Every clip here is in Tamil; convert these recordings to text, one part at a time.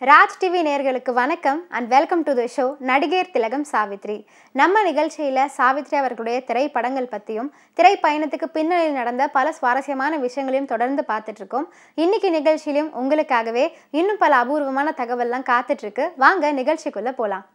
ராஜ் டிவி நேயர்களுக்கு வணக்கம் and welcome to the show நடிகர் திலகம் சாவித்ரி நம்ம நிகழ்ச்சியில் சாவித்ரி அவர்களுடைய திரைப்படங்கள் பற்றியும் திரைப்பயணத்துக்கு பின்னணியில் நடந்த பல சுவாரஸ்யமான விஷயங்களையும் தொடர்ந்து பார்த்துட்டு இருக்கோம் இன்னைக்கு நிகழ்ச்சியிலும் உங்களுக்காகவே இன்னும் பல அபூர்வமான தகவல்லாம் காத்துட்டு இருக்கு வாங்க நிகழ்ச்சிக்குள்ள போலாம்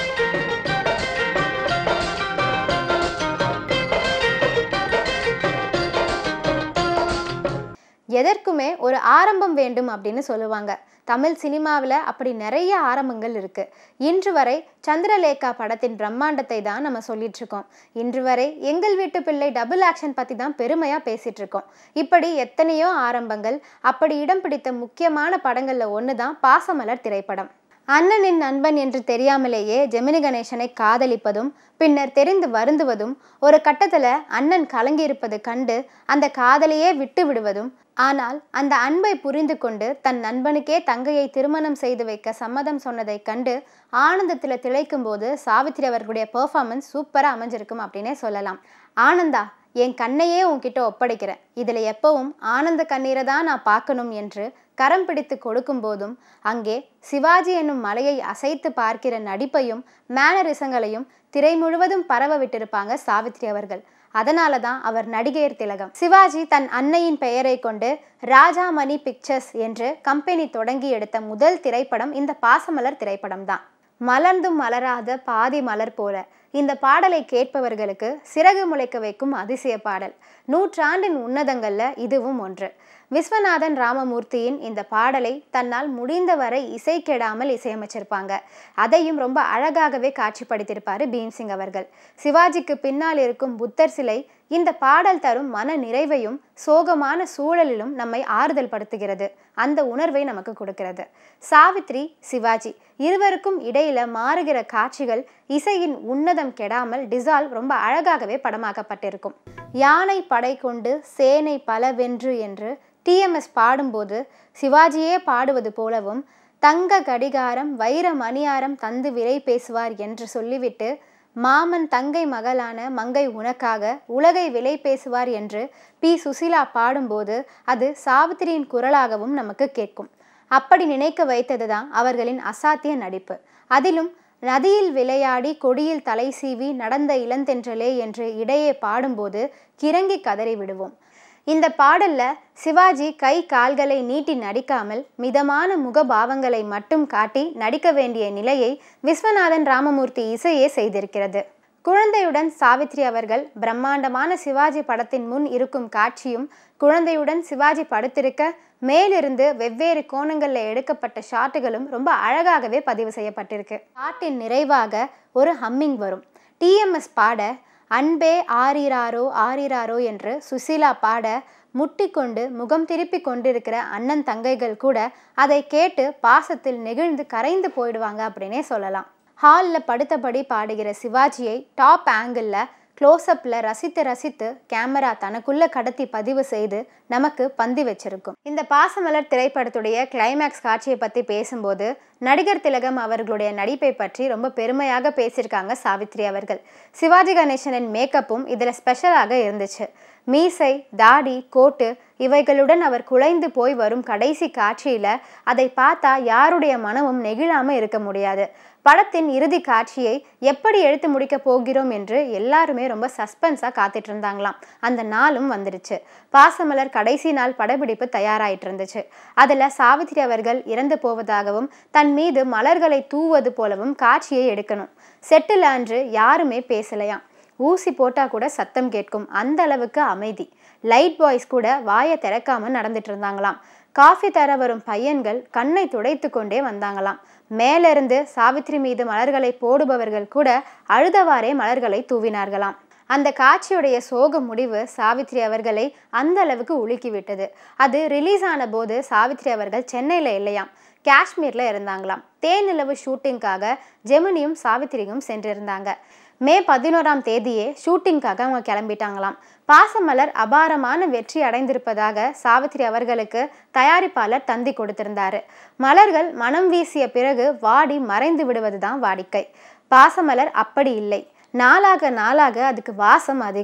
எதற்குமே ஒரு ஆரம்பம் வேண்டும் அப்படின்னு சொல்லுவாங்க தமிழ் சினிமாவில் அப்படி நிறைய ஆரம்பங்கள் இருக்கு இன்று வரை சந்திரலேகா படத்தின் பிரம்மாண்டத்தை தான் நம்ம சொல்லிட்டு இருக்கோம் இன்று வரை எங்கள் வீட்டு பிள்ளை டபுள் ஆக்ஷன் பற்றி தான் பெருமையாக பேசிட்டு இருக்கோம் இப்படி எத்தனையோ ஆரம்பங்கள் அப்படி இடம் பிடித்த முக்கியமான படங்களில் ஒன்று தான் பாசமலர் திரைப்படம் அண்ணனின் நண்பன் என்று தெரியாமலேயே ஜெமினி கணேசனை காதலிப்பதும் பின்னர் தெரிந்து வருந்துவதும் ஒரு கட்டத்தில் அண்ணன் கலங்கியிருப்பது கண்டு அந்த காதலையே விட்டு விடுவதும் ஆனால் அந்த அன்பை புரிந்து கொண்டு தன் நண்பனுக்கே தங்கையை திருமணம் செய்து வைக்க சம்மதம் சொன்னதை கண்டு ஆனந்தத்தில் திளைக்கும் போது சாவித்ரி அவர்களுடைய பெர்ஃபார்மன்ஸ் சூப்பராக அமைஞ்சிருக்கும் அப்படின்னே சொல்லலாம் ஆனந்தா என் கண்ணையே உன்கிட்ட ஒப்படைக்கிறேன் இதில் எப்பவும் ஆனந்த கண்ணீரை தான் நான் பார்க்கணும் என்று கரம் பிடித்து கொடுக்கும் போதும் அங்கே சிவாஜி என்னும் மலையை அசைத்து பார்க்கிற நடிப்பையும் மேனரிசங்களையும் திரை முழுவதும் பரவ விட்டிருப்பாங்க சாவித்ரி அவர்கள் அதனால தான் அவர் நடிகையர் திலகம் சிவாஜி தன் அன்னையின் பெயரை கொண்டு ராஜாமணி பிக்சர்ஸ் என்று கம்பெனி தொடங்கி எடுத்த முதல் திரைப்படம் இந்த பாசமலர் திரைப்படம் தான் மலர்ந்தும் மலராத பாதி மலர் போல இந்த பாடலை கேட்பவர்களுக்கு சிறகு முளைக்க வைக்கும் அதிசய பாடல் நூற்றாண்டின் உன்னதங்கள்ல இதுவும் ஒன்று விஸ்வநாதன் ராமமூர்த்தியின் இந்த பாடலை தன்னால் முடிந்தவரை இசை கெடாமல் இசையமைச்சிருப்பாங்க அதையும் ரொம்ப அழகாகவே காட்சிப்படுத்தியிருப்பாரு பீம்சிங் அவர்கள் சிவாஜிக்கு பின்னால் இருக்கும் புத்தர் சிலை இந்த பாடல் தரும் மன நிறைவையும் சோகமான சூழலிலும் நம்மை ஆறுதல் படுத்துகிறது அந்த உணர்வை நமக்கு கொடுக்கிறது சாவித்ரி சிவாஜி இருவருக்கும் இடையில மாறுகிற காட்சிகள் இசையின் உன்னதம் கெடாமல் டிசால்வ் ரொம்ப அழகாகவே படமாக்கப்பட்டிருக்கும் யானை படை கொண்டு சேனை பலவென்று என்று டிஎம்எஸ் பாடும்போது சிவாஜியே பாடுவது போலவும் தங்க கடிகாரம் வைர மணியாரம் தந்து விலை பேசுவார் என்று சொல்லிவிட்டு மாமன் தங்கை மகளான மங்கை உனக்காக உலகை விலை பேசுவார் என்று பி சுசிலா பாடும்போது அது சாவித்திரியின் குரலாகவும் நமக்கு கேட்கும் அப்படி நினைக்க வைத்தது தான் அவர்களின் அசாத்திய நடிப்பு அதிலும் நதியில் விளையாடி கொடியில் தலை சீவி நடந்த இளந்தென்றலே என்று இடையே பாடும்போது கிறங்கி கதறி விடுவோம் இந்த பாடல்ல சிவாஜி கை கால்களை நீட்டி நடிக்காமல் மிதமான முகபாவங்களை மட்டும் காட்டி நடிக்க வேண்டிய நிலையை விஸ்வநாதன் ராமமூர்த்தி இசையே செய்திருக்கிறது குழந்தையுடன் சாவித்ரி அவர்கள் பிரம்மாண்டமான சிவாஜி படத்தின் முன் இருக்கும் காட்சியும் குழந்தையுடன் சிவாஜி படுத்திருக்க மேலிருந்து வெவ்வேறு கோணங்களில் எடுக்கப்பட்ட ஷாட்டுகளும் ரொம்ப அழகாகவே பதிவு செய்யப்பட்டிருக்கு பாட்டின் நிறைவாக ஒரு ஹம்மிங் வரும் டிஎம்எஸ் பாட அன்பே ஆரிராரோ ஆரிராரோ என்று சுசீலா பாட முட்டிக்கொண்டு முகம் திருப்பி கொண்டிருக்கிற அண்ணன் தங்கைகள் கூட அதை கேட்டு பாசத்தில் நெகிழ்ந்து கரைந்து போயிடுவாங்க அப்படின்னே சொல்லலாம் ஹாலில் படுத்தபடி பாடுகிற சிவாஜியை டாப் ஆங்கிளில் க்ளோஸ்அப்பில் ரசித்து ரசித்து கேமரா தனக்குள்ள கடத்தி பதிவு செய்து நமக்கு பந்தி வச்சிருக்கும் இந்த பாசமலர் திரைப்படத்துடைய கிளைமேக்ஸ் காட்சியை பற்றி பேசும்போது நடிகர் திலகம் அவர்களுடைய நடிப்பை பற்றி ரொம்ப பெருமையாக பேசியிருக்காங்க சாவித்ரி அவர்கள் சிவாஜி கணேசனின் மேக்கப்பும் இதில் ஸ்பெஷலாக இருந்துச்சு மீசை தாடி கோட்டு இவைகளுடன் அவர் குலைந்து போய் வரும் கடைசி காட்சியில் அதை பார்த்தா யாருடைய மனமும் நெகிழாமல் இருக்க முடியாது படத்தின் இறுதி காட்சியை எப்படி எடுத்து முடிக்க போகிறோம் என்று எல்லாருமே ரொம்ப சஸ்பென்ஸாக காத்துட்டு இருந்தாங்களாம் அந்த நாளும் வந்துடுச்சு பாசமலர் கடைசி நாள் படப்பிடிப்பு தயாராயிட்டு இருந்துச்சு அதில் சாவித்ரி அவர்கள் இறந்து போவதாகவும் தன் மீது மலர்களை தூவது போலவும் காட்சியை எடுக்கணும் செட்டில் அன்று யாருமே பேசலையாம் ஊசி போட்டால் கூட சத்தம் கேட்கும் அந்த அளவுக்கு அமைதி லைட் பாய்ஸ் கூட வாயை திறக்காம நடந்துட்டு இருந்தாங்களாம் காஃபி தர வரும் பையன்கள் கண்ணை துடைத்து கொண்டே வந்தாங்களாம் மேலிருந்து சாவித்ரி மீது மலர்களை போடுபவர்கள் கூட அழுதவாறே மலர்களை தூவினார்களாம் அந்த காட்சியுடைய சோக முடிவு சாவித்ரி அவர்களை அந்த அளவுக்கு உலுக்கி விட்டது அது ரிலீஸ் ஆன போது சாவித்ரி அவர்கள் சென்னையில் இல்லையாம் காஷ்மீரில் இருந்தாங்களாம் தேனிலவு ஷூட்டிங்காக ஜெமினியும் சாவித்திரியும் சென்றிருந்தாங்க மே பதினோராம் தேதியே ஷூட்டிங்காக அவங்க கிளம்பிட்டாங்களாம் பாசமலர் அபாரமான வெற்றி அடைந்திருப்பதாக சாவித்ரி அவர்களுக்கு தயாரிப்பாளர் தந்தி கொடுத்திருந்தாரு மலர்கள் மனம் வீசிய பிறகு வாடி மறைந்து விடுவதுதான் வாடிக்கை பாசமலர் அப்படி இல்லை நாளாக நாளாக அதுக்கு வாசம் அதிகம்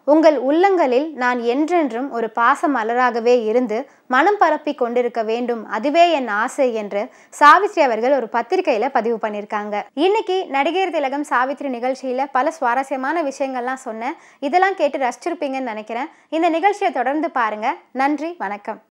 உங்கள் உள்ளங்களில் நான் என்றென்றும் ஒரு பாச மலராகவே இருந்து மனம் பரப்பி கொண்டிருக்க வேண்டும் அதுவே என் ஆசை என்று சாவித்ரி அவர்கள் ஒரு பத்திரிகையில பதிவு பண்ணியிருக்காங்க இன்னைக்கு நடிகர் திலகம் சாவித்ரி நிகழ்ச்சியில பல சுவாரஸ்யமான விஷயங்கள்லாம் சொன்னேன் இதெல்லாம் கேட்டு ரசிச்சிருப்பீங்கன்னு நினைக்கிறேன் இந்த நிகழ்ச்சியை தொடர்ந்து பாருங்க நன்றி வணக்கம்